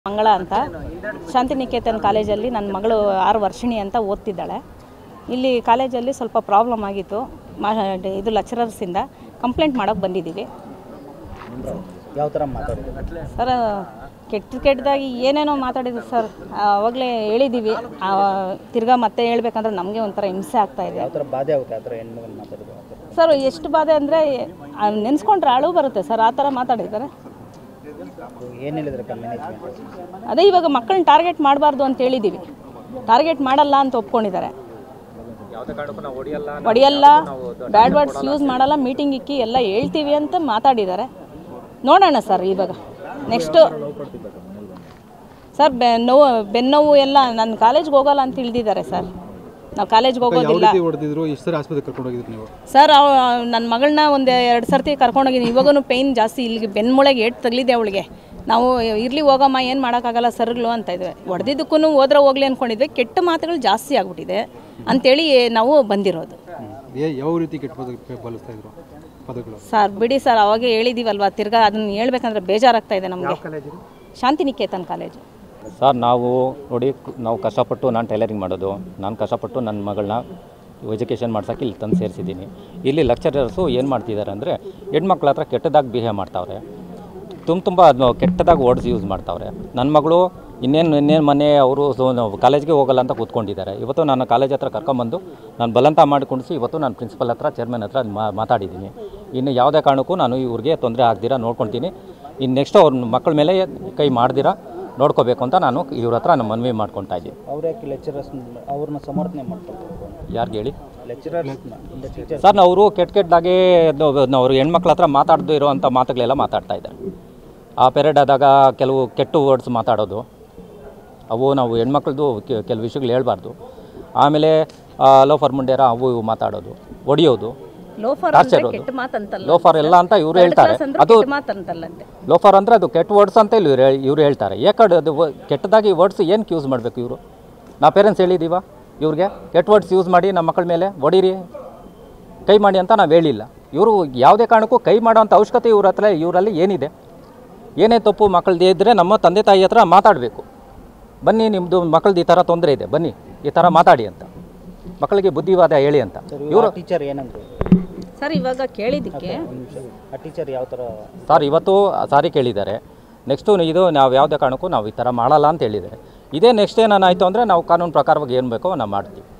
ಮಂಗಳ ಅಂತ ಶಾಂತಿನಿಕೇತನ್ ಕಾಲೇಜಲ್ಲಿ ನನ್ನ ಮಗಳು ಆರು ವರ್ಷಿಣಿ ಅಂತ ಓದ್ತಿದ್ದಾಳೆ ಇಲ್ಲಿ ಕಾಲೇಜಲ್ಲಿ ಸ್ವಲ್ಪ ಪ್ರಾಬ್ಲಮ್ ಆಗಿತ್ತು ಮಾ ಇದು ಲೆಕ್ಚರರ್ಸಿಂದ ಕಂಪ್ಲೇಂಟ್ ಮಾಡೋಕ್ಕೆ ಬಂದಿದ್ದೀವಿ ಯಾವ ಥರ ಮಾತಾಡಿದ್ರು ಸರ್ ಕೆಟ್ಟ ಕೆಟ್ಟದಾಗಿ ಏನೇನೋ ಮಾತಾಡಿದ್ರು ಸರ್ ಆವಾಗಲೇ ಹೇಳಿದ್ದೀವಿ ಆ, ತಿರ್ಗಾ ಮತ್ತೆ ಹೇಳ್ಬೇಕಂದ್ರೆ ನಮಗೆ ಒಂಥರ ಹಿಂಸೆ ಆಗ್ತಾ ಇದೆ ಯಾವ ಥರ ಬಾಧೆ ಆಗುತ್ತೆ ಆ ಥರ ಹೆಣ್ಮಗನ ಮಾತಾಡಿದ್ರು ಆ ಥರ ಸರ್ ಎಷ್ಟು ಬಾಧೆ ಅಂದರೆ ನೆನೆಸ್ಕೊಂಡ್ರೆ ಅಳು ಬರುತ್ತೆ ಸರ್ ಆ ಥರ ಮಾತಾಡಿದ್ದಾರೆ ಏನು ಹೇಳಿದ್ರು ಮ್ಯಾನೇಜ್ಮೆಂಟ್ ಅದೇ ಇವಾಗ ಮಕ್ಕಳನ್ನ ಟಾರ್ಗೆಟ್ ಮಾಡಬಾರ್ದು ಅಂತ ಹೇಳಿದ್ದೀವಿ ಟಾರ್ಗೆಟ್ ಮಾಡಲ್ಲ ಅಂತ ಒಪ್ಕೊಂಡಿದ್ದಾರೆ ಹೊಡಿಯಲ್ಲ ಬ್ಯಾಡ್ ವರ್ಡ್ಸ್ ಯೂಸ್ ಮಾಡಲ್ಲ ಮೀಟಿಂಗ್ ಇಕ್ಕಿ ಎಲ್ಲ ಹೇಳ್ತೀವಿ ಅಂತ ಮಾತಾಡಿದ್ದಾರೆ ನೋಡೋಣ ಸರ್ ಇವಾಗ ನೆಕ್ಸ್ಟು ಸರ್ ಬೆ ನೋವು ಬೆನ್ನೋವು ಎಲ್ಲ ನನ್ನ ಕಾಲೇಜ್ಗೆ ಹೋಗಲ್ಲ ಅಂತ ತಿಳಿದಿದ್ದಾರೆ ಸರ್ ನಾವು ಕಾಲೇಜ್ಗೆ ಹೋಗೋದಿಲ್ಲ ರೀತಿ ಹೊಡೆದಿದ್ರು ಎಷ್ಟು ಸರಿ ಆಸ್ಪತ್ರೆಗೆ ಕರ್ಕೊಂಡು ಹೋಗಿದ್ರು ನೀವು ಸರ್ ಅವ ನನ್ನ ಮಗಳನ್ನ ಒಂದು ಎರಡು ಸರ್ತಿ ಕರ್ಕೊಂಡೋಗಿದ್ದೀನಿ ಇವಾಗೂ ಪೇಯ್ನ್ ಜಾಸ್ತಿ ಇಲ್ಲಿಗೆ ಬೆನ್ಮೂಳೆಗೆ ಏಟು ತಗಲಿದೆ ಅವಳಿಗೆ ನಾವು ಇರ್ಲಿ ಹೋಗಮ್ಮ ಏನು ಮಾಡೋಕ್ಕಾಗಲ್ಲ ಸರ್ಗಳು ಅಂತ ಇದ್ವಿ ಹೊಡೆದಿದ್ದಕ್ಕೂ ಹೋದ್ರೆ ಹೋಗ್ಲಿ ಅಂದ್ಕೊಂಡಿದ್ವಿ ಕೆಟ್ಟ ಮಾತುಗಳು ಜಾಸ್ತಿ ಆಗ್ಬಿಟ್ಟಿದೆ ಅಂತೇಳಿ ನಾವು ಬಂದಿರೋದು ಏ ಯಾವ ರೀತಿ ಕೆಟ್ಟ ಪದ ಬಳಸ್ತಾ ಇದ್ರು ಪದಗಳು ಸರ್ ಬಿಡಿ ಸರ್ ಅವಾಗೇ ಹೇಳಿದ್ದೀವಲ್ವಾ ತಿರ್ಗಾ ಅದನ್ನ ಹೇಳ್ಬೇಕಂದ್ರೆ ಬೇಜಾರಾಗ್ತಾ ಇದೆ ನಮಗೆ ಶಾಂತಿನಿಕೇತನ್ ಕಾಲೇಜು ಸರ್ ನಾವು ನೋಡಿ ಕ್- ನಾವು ಕಷ್ಟಪಟ್ಟು ನಾನು ಟೈಲರಿಂಗ್ ಮಾಡೋದು ನಾನು ಕಷ್ಟಪಟ್ಟು ನನ್ನ ಮಗಳನ್ನ ಎಜುಕೇಷನ್ ಮಾಡ್ಸೋಕ್ಕೆ ಇಲ್ಲಿ ತಂದು ಸೇರಿಸಿದ್ದೀನಿ ಇಲ್ಲಿ ಲೆಕ್ಚರರ್ಸು ಏನು ಮಾಡ್ತಿದ್ದಾರೆ ಅಂದರೆ ಹೆಣ್ಮಕ್ಳ ಹತ್ರ ಕೆಟ್ಟದಾಗಿ ಬಿಹೇವ್ ಮಾಡ್ತಾವ್ರೆ ತುಂಬ ತುಂಬ ಅದನ್ನು ಕೆಟ್ಟದಾಗಿ ವರ್ಡ್ಸ್ ಯೂಸ್ ಮಾಡ್ತಾವ್ರೆ ನನ್ನ ಮಗಳು ಇನ್ನೇನು ಇನ್ನೇನು ಮನೆ ಅವರು ಸೊ ಕಾಲೇಜ್ಗೆ ಹೋಗಲ್ಲ ಅಂತ ಕೂತ್ಕೊಂಡಿದ್ದಾರೆ ಇವತ್ತು ನಾನು ಕಾಲೇಜ್ ಹತ್ರ ಕರ್ಕೊಂಬಂದು ನಾನು ಬಲಂತ ಮಾಡಿಕೊಂಡಿಸಿ ಇವತ್ತು ನಾನು ಪ್ರಿನ್ಸಿಪಲ್ ಹತ್ರ ಚೇರ್ಮನ್ ಹತ್ರ ಮಾ- ಮಾತಾಡಿದ್ದೀನಿ ಇನ್ನು ಯಾವುದೇ ಕಾರಣಕ್ಕೂ ನಾನು ಇವ್ರಿಗೆ ತೊಂದರೆ ಆಗ್ದಿರಾ ನೋಡ್ಕೊತೀನಿ ಇನ್ನು ನೆಕ್ಸ್ಟ್ ಅವ್ರ ಮಕ್ಕಳ ಮೇಲೆ ಕೈ ಮಾಡ್ದಿರಾ ನೋಡ್ಕೋಬೇಕು ಅಂತ ನಾನು ಇವ್ರ ಹತ್ರ ನಾನು ಮನವಿ ಮಾಡ್ಕೊತಾ ಇದ್ದೀನಿ ಅವ್ರು ಯಾಕೆ ಲೆಕ್ಚರರ್ಸ್ ಅವ್ರನ್ನ ಸಮರ್ಥನೆ ಮಾಡ್ತಾರೆ ಯಾರಿಗೆ ಹೇಳಿ ಲೆಕ್ಚರರ್ಸ್ ಟೀಚರ್ಸ್ ಸರ್ ಅವರು ಕೆಟ್ಟ ಕೆಟ್ಟದಾಗೆ ಅವರು ಹೆಣ್ಮಕ್ಳ ಹತ್ರ ಮಾತಾಡದೇ ಇರೋವಂಥ ಮಾತುಗಳೆಲ್ಲ ಮಾತಾಡ್ತಾ ಇದ್ದಾರೆ ಆ ಪೆರೇಡ್ ಆದಾಗ ಕೆಲವು ಕೆಟ್ಟ ವರ್ಡ್ಸ್ ಮಾತಾಡೋದು ಅವು ನಾವು ಹೆಣ್ಮಕ್ಳದ್ದು ಕೆ- ಕೆಲವು ವಿಷಯಗಳು ಹೇಳ್ಬಾರ್ದು ಆಮೇಲೆ ಲೋಫರ್ ಮುಂಡೇರ ಅವು ಇವು ಮಾತಾಡೋದು ಹೊಡಿಯೋದು ಲೋಫರ್ ಟಾರ್ಚರ್ ಅಂದ್ರೆ ಇರೋದು. ಕೆಟ್ಟ ಮಾತಂತಲ್ಲ ಲೋಫರ್ ಎಲ್ಲ ಅಂತ ಇವ್ರು ಹೇಳ್ತಾರೆ ಅದು ಕೆಟ್ಟ ಮಾತಂತಲ್ಲಂತೆ ಲೋಫರ್ ಅಂದರೆ ಅದು ಕೆಟ್ಟ ವರ್ಡ್ಸ್ ಅಂತ ಇಲ್ಲಿ ಇವ್ರು ಹೇಳ್- ಇವ್ರು ಹೇಳ್ತಾರೆ ಯಾಕಡೆ ಅದು ವ- ಕೆಟ್ಟದಾಗಿ ವರ್ಡ್ಸ್ ಏನಕ್ಕೆ ಯೂಸ್ ಮಾಡಬೇಕು ಇವರು ನಾ ಪೇರೆಂಟ್ಸ್ ಹೇಳಿದ್ದೀವ ಇವ್ರಿಗೆ ಕೆಟ್ಟ ವರ್ಡ್ಸ್ ಯೂಸ್ ಮಾಡಿ ನಮ್ಮ ಮಕ್ಕಳ ಮೇಲೆ ಹೊಡೀರಿ ಕೈ ಮಾಡಿ ಅಂತ ನಾವು ಹೇಳಿಲ್ಲ ಇವರು ಯಾವುದೇ ಕಾರಣಕ್ಕೂ ಕೈ ಮಾಡೋವಂಥ ಅವಶ್ಯಕತೆ ಇವ್ರ ಹತ್ರ ಇವರಲ್ಲಿ ಏನಿದೆ ಏನೇ ತಪ್ಪು ಮಕ್ಕಳದ್ದು ಇದ್ದರೆ ನಮ್ಮ ತಂದೆ ತಾಯಿ ಹತ್ರ ಮಾತಾಡಬೇಕು ಬನ್ನಿ ನಿಮ್ಮದು ಮಕ್ಕಳದ್ದು ಈ ಥರ ತೊಂದರೆ ಇದೆ ಬನ್ನಿ ಈ ಥರ ಮಾತಾಡಿ ಅಂತ ಮಕ್ಕಳಿಗೆ ಬುದ್ಧಿವಾದ ಹೇಳಿ ಅಂತ ಇವರು ಟೀಚರ್ ಏನಂದ್ರು ಸರ್ ಇವಾಗ ಕೇಳಿದ್ದಕ್ಕೆ ಒಂದು ನಿಮಿಷ ಆ ಟೀಚರ್ ಯಾವ ಥರ ಸರ್ ಇವತ್ತು ಸಾರಿ ಕೇಳಿದ್ದಾರೆ ನೆಕ್ಸ್ಟು ಇದು ನಾವು ಯಾವುದೇ ಕಾರಣಕ್ಕೂ ನಾವು ಈ ಥರ ಮಾಡಲ್ಲ ಅಂತ ಹೇಳಿದ್ದಾರೆ ಇದೇ ನೆಕ್ಸ್ಟ್ ಏನಾನಾಯಿತು ಅಂದರೆ ನಾವು ಕಾನೂನು ಪ್ರಕಾರವಾಗಿ ಏನು ಬೇಕೋ ನಾವು ಮಾಡ್ತೀವಿ